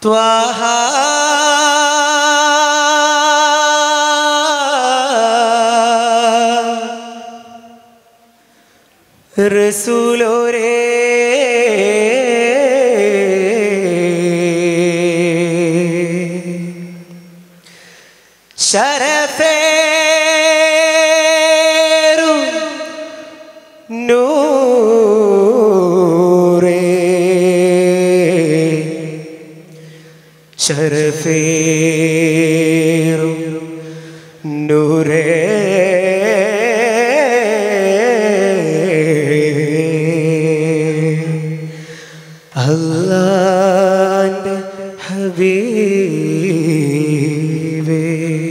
ത്വാഹ റസൂലോരേ ശരഫേറും നൂറേ ശരഫേറും നൂറേ അല്ലാന്റെ ഹബീബേ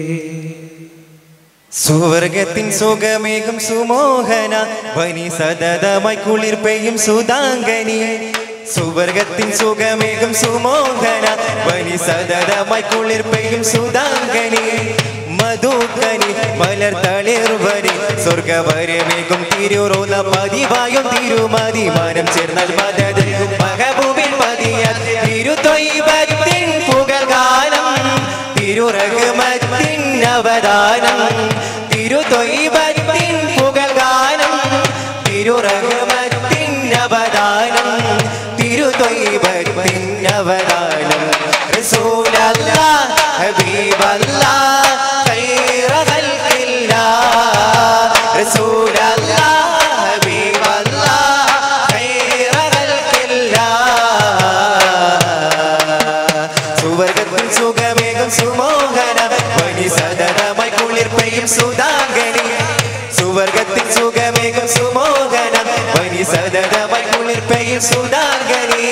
സുവർഗത്തിൻ സുഖമേകും സുമോഹന വനി സതതമായി കുളിർ പെയ്യും സുതാങ്കനി സുവർഗത്തിൻ സുഖമേകും സുമോഹന വനി സതതമായി കുളിർ പെയ്യും സുതാങ്കനി മധുക്കനി മലർ തളിർവരി സ്വർഗവരമേകും തിരുറോല പതിവായും തിരുമതി മരം ചേർന്നാൽ മദത് മഹബൂബിൻ മതിയ തിരുതൊയ്ബത്തിൻ പുകൽകാലം തിരുറഹ്മത്തിൻ അവദാനം തിരുതൊയ്ബത്തിൻ പുകൽകാലം തിരുറഹ്മത്തിൻ അവദാനം തിരുതൊയ്ബത്തിൻ അവദാനം റസൂലല്ലാഹ് ഹബീബല്ലാഹ് ഖൈറ ഖൽഖില്ലാഹ് റസൂലല്ലാഹ് ഹബീബല്ലാഹ് ഖൈറ ഖൽഖില്ലാഹ് സുവർഗത്തിൽ സുഖമേകം സുമോഹന വനി സദനമായി കുളിർ പെയ്യും സുതാങ്കനി സുവർഗത്തിൽ സുഖമേകം സുമോഹന വനി സദനമായി കുളിർ പെയ്യും സുതാങ്കനി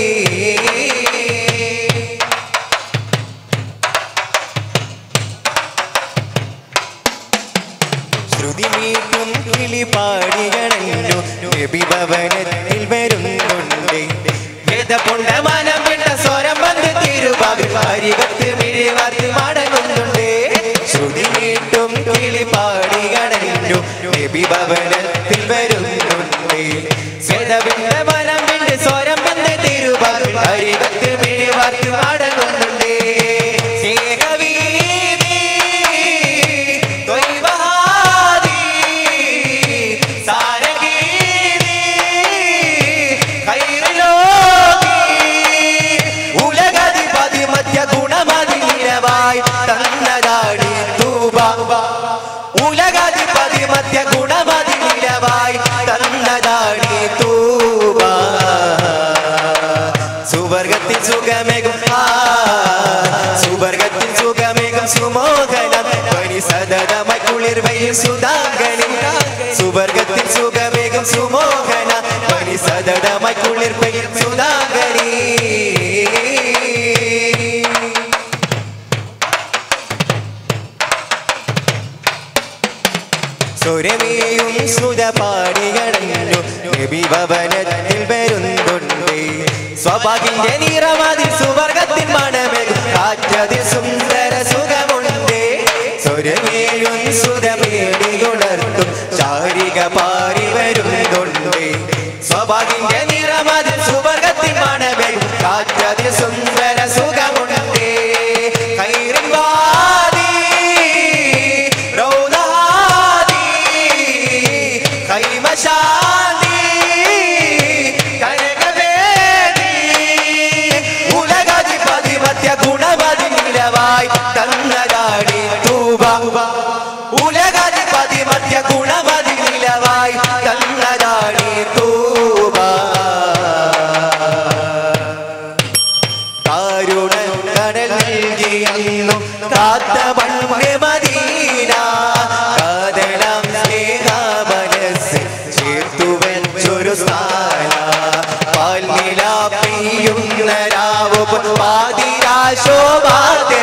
ശ്രുതി മീട്ടും കിളി പാടികളഞ്ഞു നബി ഭവനത്തിൽ വരുന്നുണ്ട് വേദപുണ്ട മനം വിട്ട സ്വരം വന്ന് തിരുവാതിൽ വാരികത്ത് മിഴിവാർത്തി മടങ്ങുന്നുണ്ട് ശ്രുതി മീട്ടും കിളി പാടികളഞ്ഞു നബി ഭവനത്തിൽ വരുന്നുണ്ട് വേദപുണ്ട മനം വിട്ട് സ്വരം വന്ന് തിരുവാതിൽ വാരികത്ത് മിഴിവാർത്തി മടങ്ങുന്നുണ്ട് സ്നേഹവീതി തൊയ്വഹാദി സാരഗീതി ഖൈറുലോകി ഉലകധിപതി മധ്യ ഗുണമതി നിലവായി തന്നതാടി തൂബ ഉലകധിപതി മധ്യ ഗുണമതി നിലവായി തന്നതാടി തൂബ സുവർഗത്തിൽ സുഖമേകും ആ സുവർഗത്തിൽ സുഖമേകും സുമോഹനം പനി സദതമായി കുളിർ വെയിൽ സുതാങ്കനി സുവർഗത്തിൽ സുഖമേകും സുമോഹന പനി സദതമായി കുളിർ വെയിൽ സുതാങ്കനി സുരമേയും സുതപാടികളഞ്ഞു നബി ഭവനത്തിൽ വരുന്നുണ്ട് സ്വഭാവിന്റെ നിറമതിൽ സുവർഗത്തിൻ മണമേകും കാറ്റതിൽ സുന്ദര സുഖമുണ്ട് സുരമേയും സുതമേടിയുണർത്തും ചാരിക പാരി വരുന്നുണ്ട് സ്വഭാവിന്റെ നിറമതിൽ സുവർഗത്തിൻ മണമേകും കാറ്റതിൽ സുന്ദര സുഖമുണ്ട് ഖൈറിൻ വാദി റൗദാദി കൈമശാന്തി കനകവേദി ഉലകാധിപതി മധ്യ ഗുണമതി നിലവായി തന്നതാടി തൂബ ഉലകാധിപതി മധ്യ ഗുണമതി നിലവായി തന്നതാടി തൂബ കാരുണ കടൽ നൽകിയെന്നും കാത്ത മണ്ണ് മദീന കാതളം സ്നേഹ മനസ്സ് ചേർത്തു വെച്ചൊരു സ്ഥാന പാൽനില പെയ്യുന്ന രാവ് പാതിരാശോഭാത